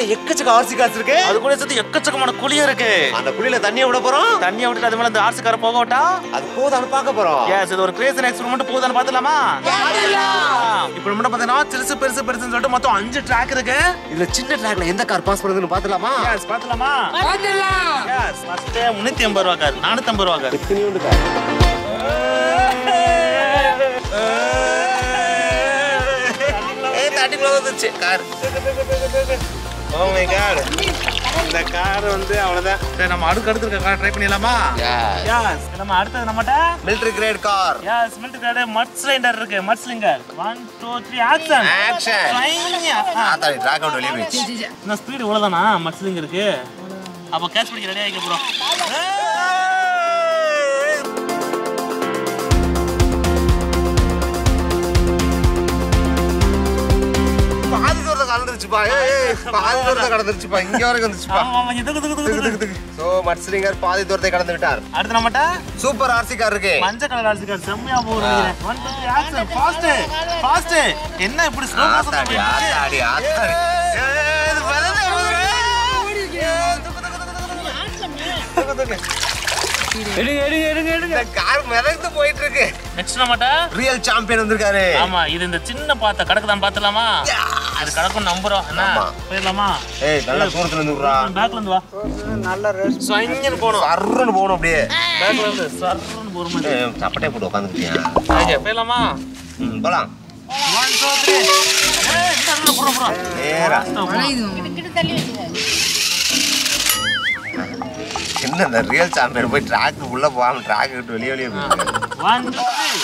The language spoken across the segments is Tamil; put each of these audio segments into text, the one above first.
பாத்தீங்கன்னா எக்கச்சக்க ஆர்சி காசு இருக்கு அது கூட சேர்த்து எக்கச்சக்கமான குழியும் இருக்கு அந்த குழியில தண்ணியை விட போறோம் தண்ணியை விட்டுட்டு அது மேல இந்த ஆர்சி கார போக விட்டா அது போதான்னு பார்க்க போறோம் எஸ் இது ஒரு கிரேசன் எக்ஸ்பெரிமெண்ட் போகுதான்னு பார்த்தலாமா இப்போ நம்ம பார்த்தீங்கன்னா சிறுசு பெருசு பெருசுன்னு சொல்லிட்டு மொத்தம் அஞ்சு ட்ராக் இருக்கு இதுல சின்ன ட்ராக்ல எந்த கார் பாஸ் பண்ணுதுன்னு பாத்துலாமா எஸ் பார்த்தலாமா எஸ் ஃபர்ஸ்ட் முன்னூத்தி ஐம்பது ரூபா கார் நானூத்தி ஐம்பது ரூபா கார் எத்தனையோண்டு கார் ஏய் தண்ணிக்குள்ள வந்துச்சு கார் ஓ மை காட் இந்த கார் வந்து அவ்வளவுதான் சரி நம்ம அடுக்கு அடுத்து இருக்க கார் ட்ரை பண்ணிடலாமா எஸ் நம்ம அடுத்தது நம்மட்ட military grade car yes mild card mud cylinder இருக்கு mud cylinder one two three action action ஆத்தாடி ட்ராக் அவுட் வெளியே போயிடுச்சு இந்த ஸ்பீடு இவ்வளவுதானா மட் சிலிண்டர் இருக்கு அப்ப கேட்ச் பிடிக்க ரெடி ஆகிக்க ப்ரோ பாதி தூரத்தை கலந்துருச்சுப்பா ஏய், ஏய், பாதி தூரத்தை கடந்துருச்சுப்பா இங்க வரைக்கும் வந்துச்சுப்பா ஆமா ஆமா இதுக்கு இதுக்கு இதுக்கு இதுக்கு சோ மட்ஸ்லிங்கர் பாதி தூரத்தை கடந்து விட்டார் அடுத்து நம்மட்ட சூப்பர் ஆர்சி கார் இருக்கு மஞ்சள் கலர் அடிச்சுக்கார் செம்மையா போகுது one two three action fast fast என்ன இப்படி ஸ்லோ ஆத்தாடி ஆத்தாடி ஆத்தாடி ஏய், இது பலதே போகுது. ஏய், துக்கு, துக்கு, துக்கு, துக்கு, துக்கு, துக்கு. இந்த கார் மிதந்து போயிட்டு இருக்கு நெக்ஸ்ட் நம்மட்ட ரியல் சாம்பியன் வந்திருக்காரு ஆமா இது இந்த சின்ன பாத்த கடக்குதான் பாத்துலாமா அது கடக்கும் நம்புறோம் என்ன ஆமா. போயிடலாமா ஏய் நல்ல தூரத்துல இருந்து விடுறா பேக்ல இருந்து வா நல்ல ரேஸ் ஸ்வங்கன்னு போணும் சர்ருன்னு போகணும் அப்படியே பேக்ல இருந்து சர்ன்னு போற மாதிரி ஏய், சப்பட்டே போட்டு உட்காந்துக்கிட்டியா ஓகே போயிடலாமா ம் போலாம் ஒன் டூ த்ரீ ஏய் இந்த இடத்துல போறோம் போறோம் நேரா என்ன இந்த ரியல் சாம்பியன் போய் ட்ராக் உள்ள போகாம ட்ராக் விட்டு வெளியே வெளியே போயிருக்கு ஒன் டூ த்ரீ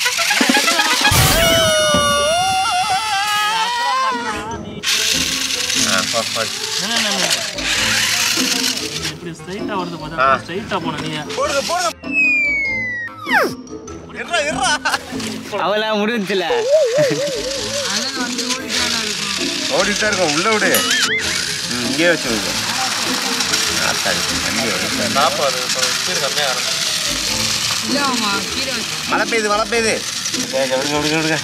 ஆ, போ, போ. இப்படி ஸ்ட்ரைட்டா வருது ஆ. பார்த்தா ஸ்ட்ரைட்டா போன நீ போடுங்க போடுங்க இருடா இருடா அவளா முடிஞ்சுல ஓடிட்டே இருக்கும் உள்ள விடு ம், இங்கேயே வச்சு விடு ஆத்தாடி, அங்கேயே விடு. நாற்பது ஸ்பீடு கம்மியாக இருக்கும் மழை பெய்யுது மழை பெய்யுது விடுங்க விடுங்க விடுங்க விடுங்க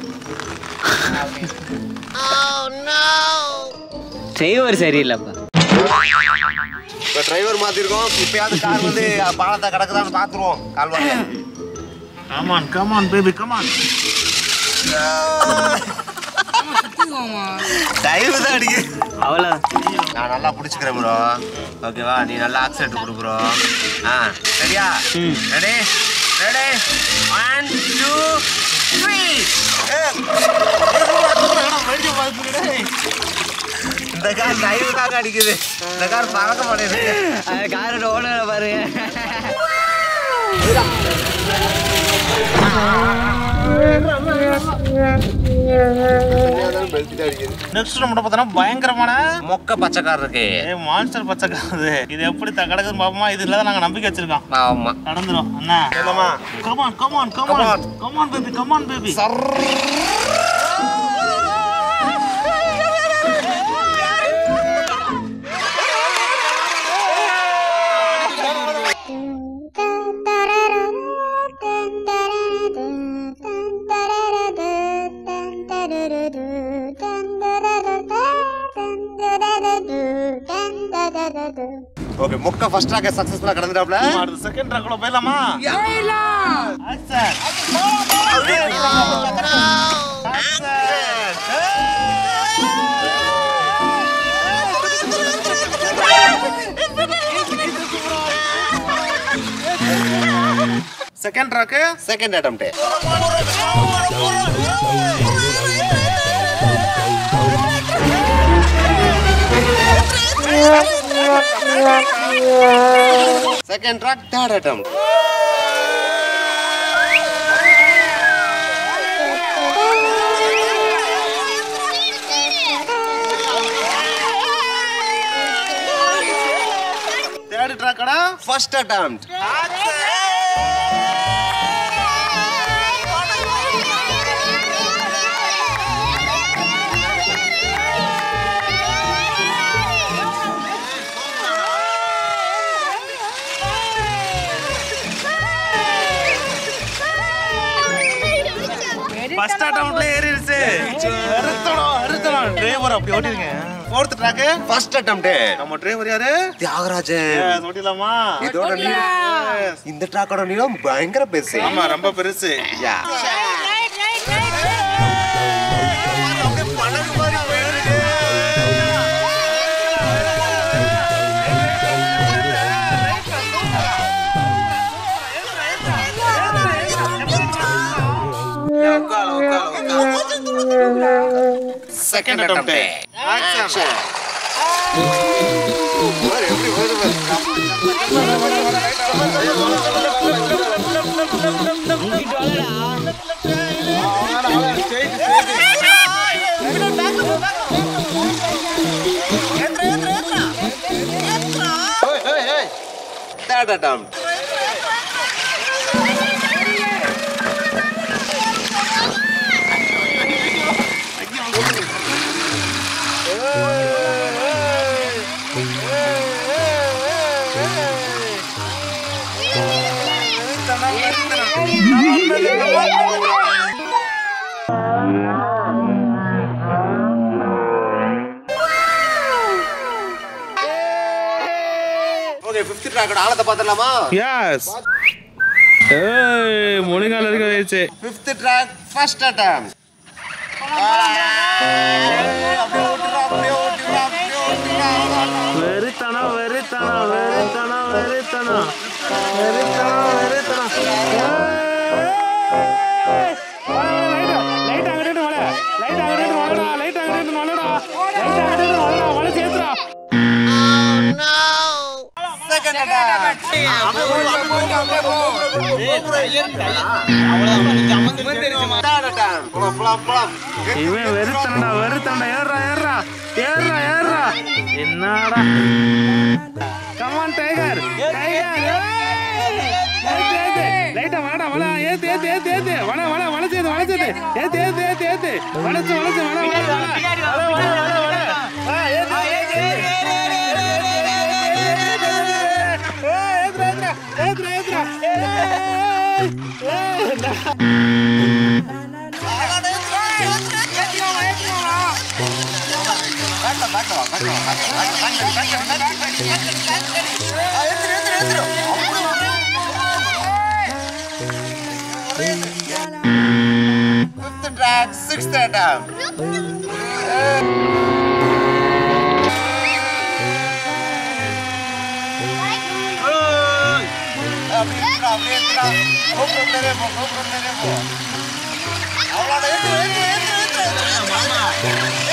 டிரைவர் சரியில்லைப்பா இப்போ டிரைவர் மாத்திருக்கோம் இப்பயாவது கார் வந்து பாலத்தை கிடக்குதான்னு பார்த்துருவோம் கால்வாங்க come on come on baby come on dive தான் அடிக்குது அவளா நான் நல்லா பிடிச்சிக்கிறேன் ப்ரோ ஓகேவா நீ நல்லா ஆக்சிடென்ட் கொடு ப்ரோ ஆ ரெடியா ம். Ready ready one two three இந்த கார் டைவ் தாங்க அடிக்குது இந்த கார் பறக்க மாட்டேங்குது அந்த காரோட ஓனரை பாருங்க நெக்ஸ்ட் நம்ம பார்த்தோன்னா பயங்கரமான மொக்க பச்சை கார் இருக்கு ஏ மான்ஸ்டர் பச்சை காது இது எப்படி த கிடக்குதுன்னு பாப்போமா இது இல்லாத நாங்க நம்பிக்கை வச்சிருக்கோம் ஆமா நடந்துரும் அண்ணா சொல்லமா come on come on come on come on baby come on baby okay மொக்க ஃபர்ஸ்ட் ட்ராக் சக்சஸ்ஃபுல்லா கடந்துட்டாப்ல அடுத்த செகண்ட் ட்ராக்ல போயிடலாமா second track second attempt second track third attempt third ட்ராக்கடா ஃபர்ஸ்ட் அட்டம்ப்ட் ஃபர்ஸ்ட் அட்டம்ப்ட்ல ஏறிடுச்சு அறுத்தணும் அறுத்தணும் டிரைவர் அப்படி ஓட்டிருங்க ஃபோர்த் ட்ராக் ஃபர்ஸ்ட் அட்டம்ப்ட் நம்ம டிரைவர் யாரு தியாகராஜன் சொல்லிடலாமா இதோட நீளம் இந்த ட்ராக்கோட நீளம் பயங்கர பெருசு ஆமா ரொம்ப பெருசு யா செகண்ட் அட்டம்ப்ட் ஆக்ஷன் எப்படி வருது பாரு. Third attempt. ஓகே ஃபிஃப்த் ட்ராக்கோட ஆழத்தை பார்த்துடலாமா எஸ் ஏய் முழுங்கால இருக்க வச்சு ஃபிஃப்த் ட்ராக் ஃபர்ஸ்ட் அட்டம் வெறித்தனம் வெறித்தனம் வெறித்தனம் வெறித்தனம் வெறித்தனம் வெறித்தனம் செகண்ட் அட்டம் தேர்ட் அட்டம் போலாம் போலாம் போலாம் இவன் வெறுத்தனடா வெறுத்தனடா ஏறா ஏறா ஏறா ஏறா என்னடா கமான் டைகர் டைகர் லைட்டா வாடா வள ஏத்து ஏத்து ஏத்து ஏத்து வள வள வளைச்சது வளைச்சது ஏத்து ஏத்து ஏத்து ஏத்து வளைச்சு வளைச்சு வள வள வள வள வள வள வள ஆ ஏத்து ஏத்து ஏத்து ஏத்துடா ஏத்துடா ஃபிஃப்த் ட்ராக் சிக்ஸ்த் அட்டம் அப்படியே எடுத்துடா, அப்படியே எடுத்துடா. கோபுரம் மேலே போ, கோபுரம் மேலே போ. அவ்வளோதான், ஏத்து, ஏத்து, ஏத்து, ஏத்து, ஏத்து, ஏத்து.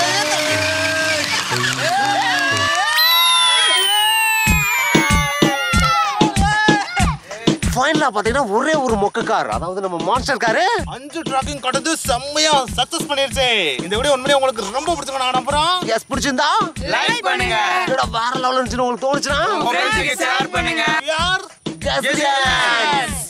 ஃபைனலா பாத்தீங்கன்னா ஒரே ஒரு மொக்க கார் அதாவது நம்ம மான்ஸ்டர் காரு அஞ்சு டிராக்கிங் கடந்து செம்மையா சக்சஸ் பண்ணிருச்சு இந்த வீடியோ உண்மையிலே உங்களுக்கு ரொம்ப பிடிச்சிருக்கணும் நான் நம்புறோம் எஸ் பிடிச்சிருந்தா லைக் பண்ணுங்க இதோட வேற லெவல் இருந்துச்சுன்னு உங்களுக்கு தோணுச்சுன்னா ஷேர் பண்ணுங்க யார் Guess it.